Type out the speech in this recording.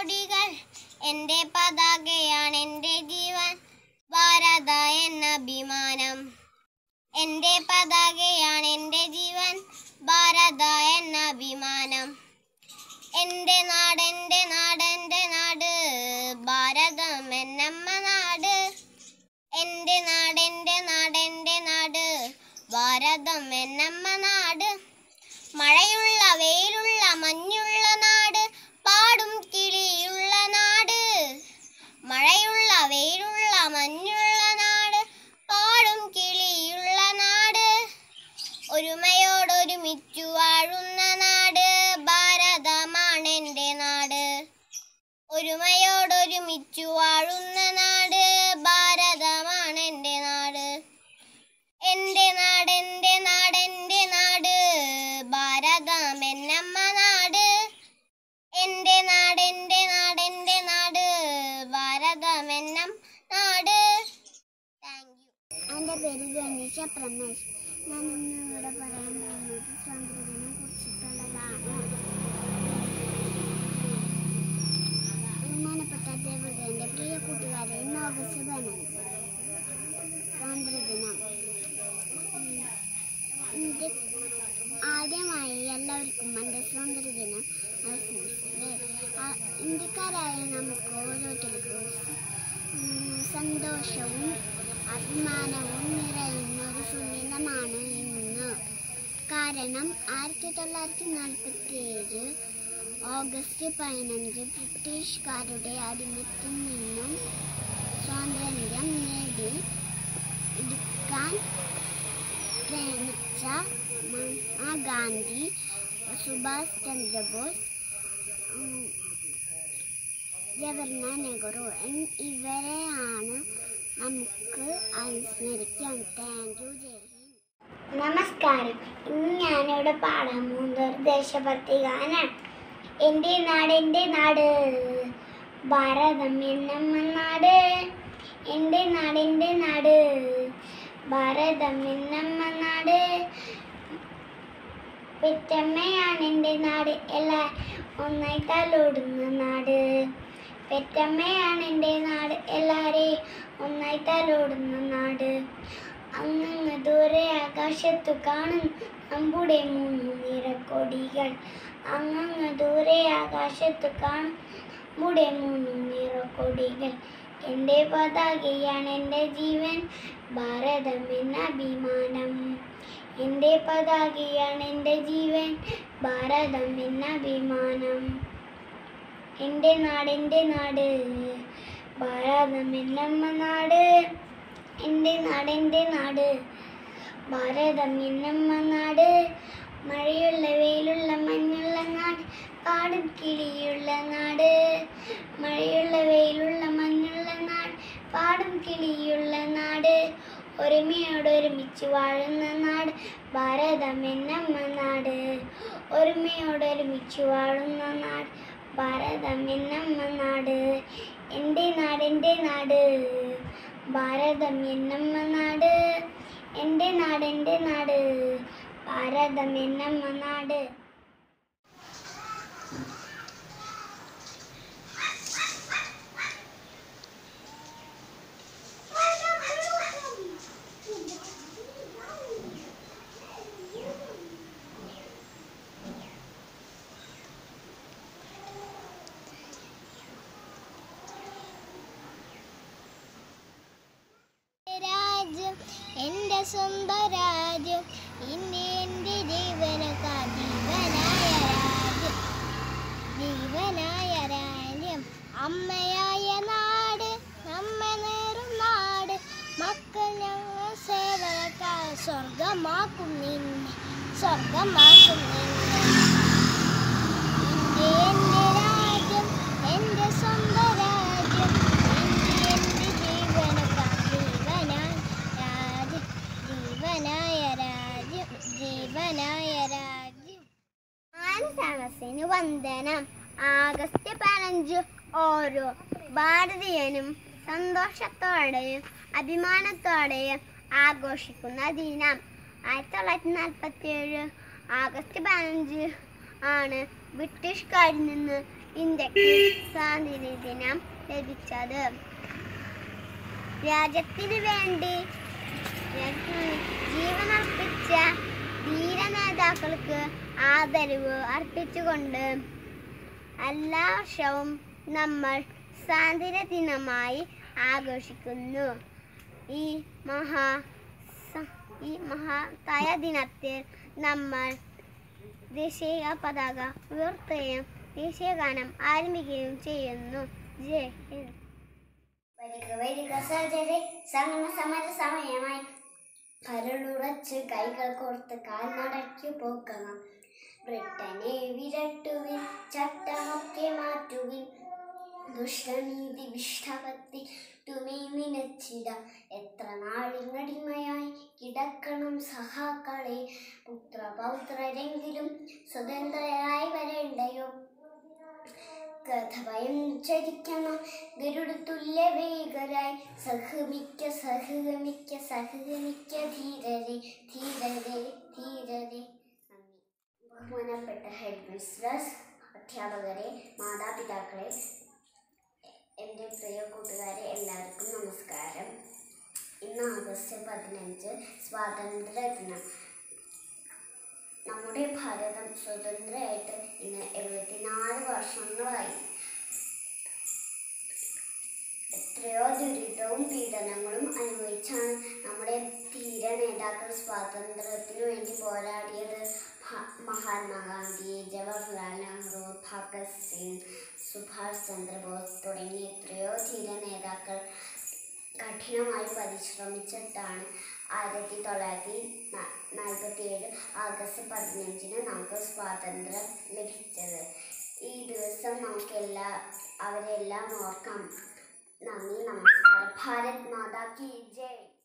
കൊടികൾ എൻ്റെ പതാകയാണ് എൻ്റെ ജീവൻ ഭാരത എന്ന അഭിമാനം എൻ്റെ പതാകയാണ് എൻ്റെ ജീവൻ ഭാരത എന്ന അഭിമാനം എൻ്റെ നാട് എൻ്റെ നാട് എൻ്റെ നാട് ഭാരതം എന്നമ്മ നാട് എൻ്റെ നാട് എൻ്റെ നാട് എൻ്റെ നാട് ഭാരതം എന്നമ്മ നാട് മഴയുള്ള വെയിലുള്ള മഞ്ഞുള്ള നാട് പാടും കിളിയുള്ള നാട് മഴയുള്ള വെയിലുള്ള മഞ്ഞുള്ള നാട് പാടും കിളിയുള്ള നാട് ഒരുമയോടൊരുമിച്ചു വാഴുന്ന നാട് ഭാരതമാണ് എൻ്റെ നാട് ഒരുമയോടൊരുമിച്ചു വാഴുന്ന നാട് ഭാരതമാണ് എൻ്റെ നാട് എൻ്റെ നാട് എൻ്റെ നാട് എൻ്റെ നാട് ഭാരതം എന്നമ്മ നാട് എൻ്റെ നാട് എൻ്റെ നാട് എൻ്റെ നാട് ഭാരതം എന്നം നാട് താങ്ക് യു എൻ്റെ പേര് ഗണേശ പ്രമേശ് ഞാൻ ഇന്ന് ഇവിടെ പറയാൻ പോകുന്നത് സ്വാതന്ത്ര്യദിനം കുറിച്ചിട്ടുള്ളതാണ് ബഹുമാനപ്പെട്ട ദേവതൻ്റെ പ്രിയ കൂട്ടുകാരെ ഇന്ന് ഓഗസ്റ്റ് പതിനഞ്ച് സ്വാതന്ത്ര്യദിനം ഉം, ഇന്ത്യ ആദ്യമായി എല്ലാവർക്കും എൻ്റെ സ്വാതന്ത്ര്യദിനം ആശംസിച്ചത് ആ, ഇന്ത്യക്കാരായ നമുക്ക് ഓരോരുത്തർക്കും ഉം, സന്തോഷവും അഭിമാനവും നിറയുന്ന ഒരു സുദിനമാണ് ഇന്ന് കാരണം ആയിരത്തി തൊള്ളായിരത്തി നാൽപ്പത്തി ഏഴ് ഓഗസ്റ്റ് പതിനഞ്ച് ബ്രിട്ടീഷുകാരുടെ അടിമത്തിൽ നിന്നും സ്വാതന്ത്ര്യം നേടി എടുക്കാൻ പ്രേമിച്ച മഹാഗാന്ധി സുഭാഷ് ചന്ദ്രബോസ് ഉം, ജവഹർലാൽ നെഹ്റു എൻ- ഇവരെയാണ് നമുക്ക് അനുസ്മരിക്കാം താങ്ക് യു ജയ് ഹിന്ദ് നമസ്കാരം ഇന്ന് ഞാനിവിടെ പാടാൻ പോകുന്നത് ഒരു ദേശഭക്തി ഗാനാണ് എൻ്റെ നാട് എൻ്റെ നാട് ഭാരതം എന്നമ്മ നാട് എൻ്റെ നാട് എൻ്റെ നാട് ഭാരതം എന്നമ്മ നാട് പെറ്റമ്മയാണ് എൻ്റെ നാട് എല്ലാ ഒന്നായി തലോടുന്ന നാട് പെറ്റമ്മയാണ് എൻ്റെ നാട് എല്ലാരെയും ഒന്നായി തലോടുന്ന നാട് അങ്ങ് ദൂരെ ആകാശത്തു കാണും നമ്മുടെ മൂന്ന് നിറക്കൊടികൾ അങ്ങ് ദൂരെ ആകാശത്തു കാണും നമ്മുടെ മൂന്ന് നിറക്കൊടികൾ എൻ്റെ പതാകയാണ് എൻ്റെ ജീവൻ ഭാരതം എന്ന അഭിമാനം എൻ്റെ പതാകയാണ് എൻ്റെ ജീവൻ ഭാരതം എന്ന അഭിമാനം എൻ്റെ നാട് എൻ്റെ നാട് ഭാരതം എന്നമ്മ നാട് എൻ്റെ നാട് എൻ്റെ നാട് ഭാരതം എന്നമ്മ നാട് മഴയുള്ള വെയിലുള്ള മഞ്ഞുള്ള നാട് കാടും കിളിയുള്ള നാട് മഴയുള്ള വെയിലുള്ള മഞ്ഞുള്ള നാട് പാടും കിളിയുള്ള നാട് ഒരുമയോടൊരുമിച്ച് വാഴുന്ന നാട് ഭാരതം എന്നമ്മ നാട് ഒരുമയോടൊരുമിച്ച് വാഴുന്ന നാട് ഭാരതം എന്നമ്മ നാട് എൻ്റെ നാട് എൻ്റെ നാട് ഭാരതം എന്നമ്മ നാട് എൻ്റെ നാട് എൻ്റെ നാട് ഭാരതം എന്നമ്മ നാട് രാജ്യം എൻ്റെ സ്വന്തം രാജ്യം ഇന്ത്യ എൻ്റെ ജീവനക്കാ ജീവനായ രാജ്യം ജീവനായ രാജ്യം അമ്മയായ നാട് നമ്മ നേറും നാട് മക്കൾ ഞങ്ങൾ സേവനക്കാ സ്വർഗമാക്കും നിന്നെ സ്വർഗമാക്കും നിന്നെ ഇന്ത്യ എൻ്റെ രാജ്യം എൻ്റെ സ്വന്തം രാജ്യം ഇന്ത്യ എൻ്റെ ജീവനക്കാ ജീവനായ രാജ്യം ജീവനായ രാജ്യം ജീവനായ രാജ്യം മാനസാമസിന് വന്ദനം ആഗസ്റ്റ് പതിനഞ്ച് ഓരോ ഭാരതീയനും സന്തോഷത്തോടെയും അഭിമാനത്തോടെയും ആഘോഷിക്കുന്ന ദിനം ആയിരത്തി തൊള്ളായിരത്തി നാൽപ്പത്തി ഏഴ് ആഗസ്റ്റ് പതിനഞ്ച് ആണ് ബ്രിട്ടീഷുകാരിൽ നിന്ന് ഇന്ത്യക്ക് സ്വാതന്ത്ര്യദിനം ലഭിച്ചത് രാജ്യത്തിന് വേണ്ടി ജീവനർപ്പിച്ച ധീര നേതാക്കൾക്ക് ആദരവ് അർപ്പിച്ചുകൊണ്ട് എല്ലാ വർഷവും നമ്മൾ സ്വാതന്ത്ര്യ ദിനമായി ആഘോഷിക്കുന്നു ഈ മഹാ സ- ഈ മഹാതായ ദിനത്തിൽ നമ്മൾ ദേശീയ പതാക ഉയർത്തുകയും ദേശീയ ഗാനം ആരംഭിക്കുകയും ചെയ്യുന്നു ജയ് ഹിന്ദ് വരിക വരിക സർജറി സമര സമര സമയമായി കരളുറച്ച് കൈകൾ കോർത്ത് കാൽനടയ്ക്കു പോകണം ബ്രിട്ടനെ വിരട്ടുവിൻ ചട്ടമൊക്കെ മാറ്റുവിൻ ദുഷ്ടനീതി വിഷ്ടപത്തി തുമേ നിനച്ചിട എത്ര നാളിനടിമയായി കിടക്കണം സഹാക്കളെ പുത്രപൗത്രരെങ്കിലും സ്വതന്ത്രരായി വരേണ്ടയോ കഥഭയം ചരിക്കണം ഗരുഡ തുല്യ വേഗരായി സഹമിക്ക സഹഗമിക്ക സഹഗമിക്ക ധീരരെ ധീരരെ ധീരരെ നന്ദി ബഹുമാനപ്പെട്ട ഹെഡ് മിസ്ട്രസ് അധ്യാപകരെ മാതാപിതാക്കളെ എൻ്റെ പ്രിയ കൂട്ടുകാരെ എല്ലാവർക്കും നമസ്കാരം ഇന്ന് ആഗസ്റ്റ് പതിനഞ്ച് സ്വാതന്ത്ര്യ ദിനം നമ്മുടെ ഭാരതം സ്വതന്ത്രമായിട്ട് ഇന്ന് എഴുപത്തിനാല് വർഷങ്ങളായി എത്രയോ ദുരിതവും പീഡനങ്ങളും അനുഭവിച്ചാണ് നമ്മുടെ ധീര നേതാക്കൾ സ്വാതന്ത്ര്യത്തിനു വേണ്ടി പോരാടിയത് ഭ- മഹാത്മാഗാന്ധി ജവഹർലാൽ നെഹ്റു ഭഗത് സിംഗ് സുഭാഷ് ചന്ദ്രബോസ് തുടങ്ങിയ എത്രയോ ധീര നേതാക്കൾ കഠിനമായി പരിശ്രമിച്ചിട്ടാണ് ആയിരത്തി തൊള്ളായിരത്തി നാൽപ്പത്തി ഏഴ് ആഗസ്റ്റ് പതിനഞ്ചിന് നമുക്ക് സ്വാതന്ത്ര്യം ലഭിച്ചത് ഈ ദിവസം നമുക്ക് എല്ലാ അവരെല്ലാം ഓർക്കാം നന്ദി നമസ്കാരം ഭാരത് മാതാ കി ജയ്